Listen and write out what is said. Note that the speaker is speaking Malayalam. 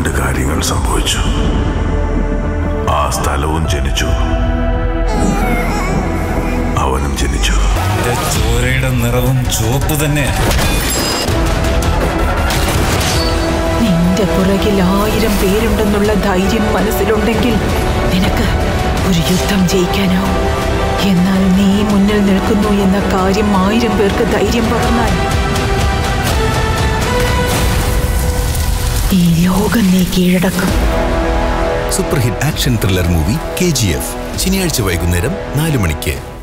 രണ്ട് കാര്യങ്ങൾ സംഭവിച്ചു ആ സ്ഥലവും ജനിച്ചു അവനും ജനിച്ചു എന്റെ ചോരയുടെ നിറവും ചുവപ്പ് തന്നെയാണ് നിന്റെ പുറകിൽ ആയിരം പേരുണ്ടെന്നുള്ള ധൈര്യം മനസ്സിലുണ്ടെങ്കിൽ നിനക്ക് ഒരു യുദ്ധം ജയിക്കാനാവും എന്നാൽ നീ മുന്നിൽ നിൽക്കുന്നു എന്ന കാര്യം ആയിരം പേർക്ക് ധൈര്യം പകർന്നാൽ ഈ ലോകം നീ കീഴടക്കും super hit action thriller movie K G F ശനിയാഴ്ച വൈകുന്നേരം നാല് മണിക്ക്